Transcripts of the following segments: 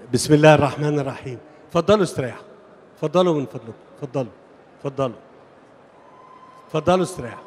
بسم الله الرحمن الرحيم اتفضلوا استريحوا اتفضلوا من فضلكم اتفضلوا اتفضلوا اتفضلوا استريحوا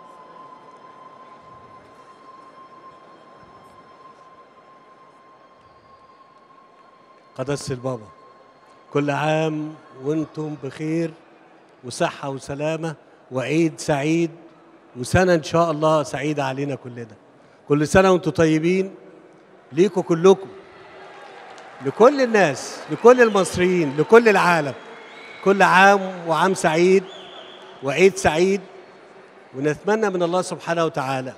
قدس البابا كل عام وانتم بخير وصحة وسلامة وعيد سعيد وسنة إن شاء الله سعيدة علينا كلنا كل سنة وانتم طيبين ليكوا كلكم لكل الناس لكل المصريين لكل العالم كل عام وعام سعيد وعيد سعيد ونتمنى من الله سبحانه وتعالى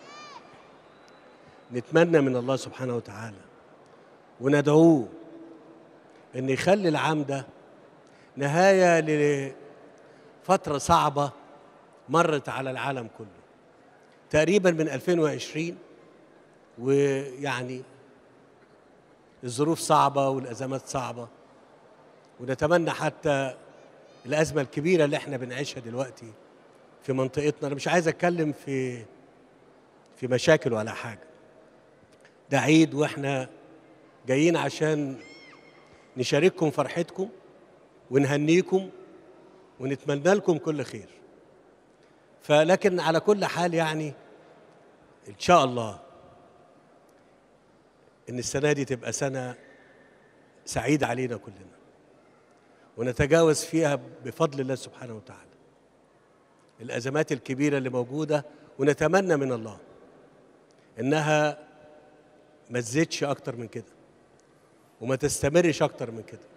نتمنى من الله سبحانه وتعالى وندعوه ان يخلي العام ده نهايه لفتره صعبه مرت على العالم كله تقريبا من 2020 ويعني الظروف صعبه والازمات صعبه ونتمنى حتى الازمه الكبيره اللي احنا بنعيشها دلوقتي في منطقتنا انا مش عايز اتكلم في في مشاكل ولا حاجه ده عيد واحنا جايين عشان نشارككم فرحتكم ونهنيكم ونتمنى لكم كل خير فلكن على كل حال يعني ان شاء الله ان السنه دي تبقى سنه سعيده علينا كلنا ونتجاوز فيها بفضل الله سبحانه وتعالى الازمات الكبيره اللي موجوده ونتمنى من الله انها ما تزيدش اكتر من كده وما تستمرش اكتر من كده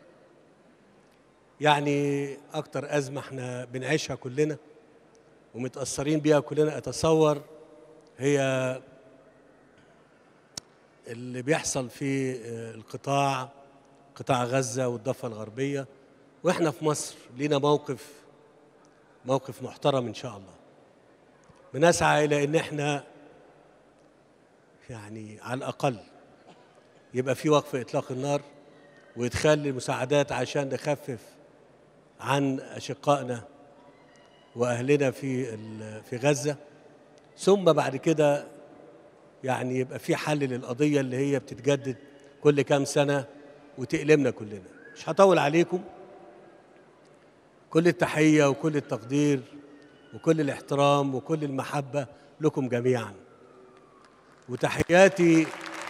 يعني اكتر ازمه احنا بنعيشها كلنا ومتاثرين بيها كلنا اتصور هي اللي بيحصل في القطاع قطاع غزه والضفه الغربيه واحنا في مصر لينا موقف موقف محترم ان شاء الله بنسعى الى ان احنا يعني على الاقل يبقى في وقف اطلاق النار وادخال المساعدات عشان نخفف عن اشقائنا واهلنا في في غزه ثم بعد كده يعني يبقى في حل للقضيه اللي هي بتتجدد كل كام سنه وتألمنا كلنا مش هطول عليكم كل التحيه وكل التقدير وكل الاحترام وكل المحبه لكم جميعا وتحياتي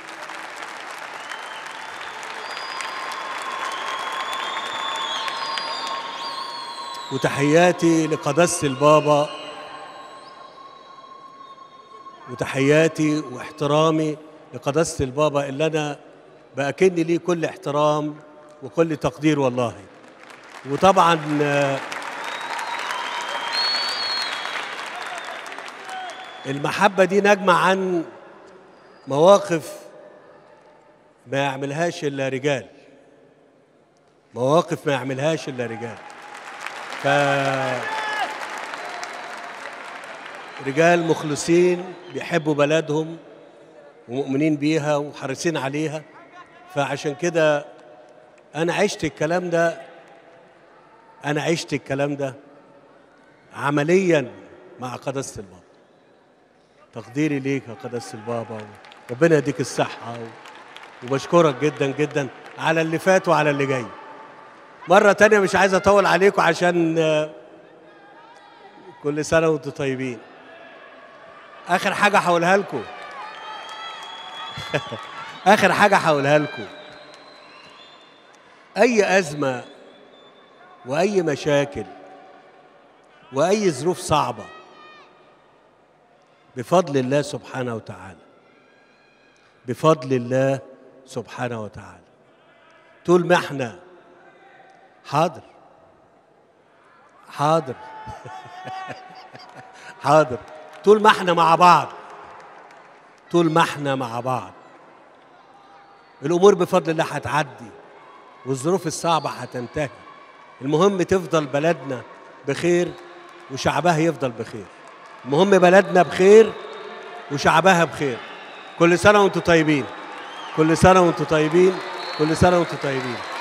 وتحياتي لقداسة البابا وتحياتي واحترامي لقداسة البابا اللي أنا بأكن ليه كل احترام وكل تقدير والله وطبعا المحبة دي نجمة عن مواقف ما يعملهاش إلا رجال مواقف ما يعملهاش إلا رجال ف رجال مخلصين بيحبوا بلدهم ومؤمنين بيها وحريصين عليها فعشان كده انا عشت الكلام ده انا عشت الكلام ده عمليا مع قداسه البابا تقديري ليك يا قداسه البابا ربنا يديك الصحه وبشكرك جدا جدا على اللي فات وعلى اللي جاي مرة تانية مش عايز أطول عليكم عشان كل سنة وأنتم طيبين. آخر حاجة هقولها لكم. آخر حاجة هقولها لكم. أي أزمة وأي مشاكل وأي ظروف صعبة بفضل الله سبحانه وتعالى بفضل الله سبحانه وتعالى طول ما احنا حاضر حاضر حاضر طول ما احنا مع بعض طول ما احنا مع بعض الامور بفضل الله هتعدي والظروف الصعبه هتنتهي المهم تفضل بلدنا بخير وشعبها يفضل بخير المهم بلدنا بخير وشعبها بخير كل سنه وانتم طيبين كل سنه وانتم طيبين كل سنه وانتم طيبين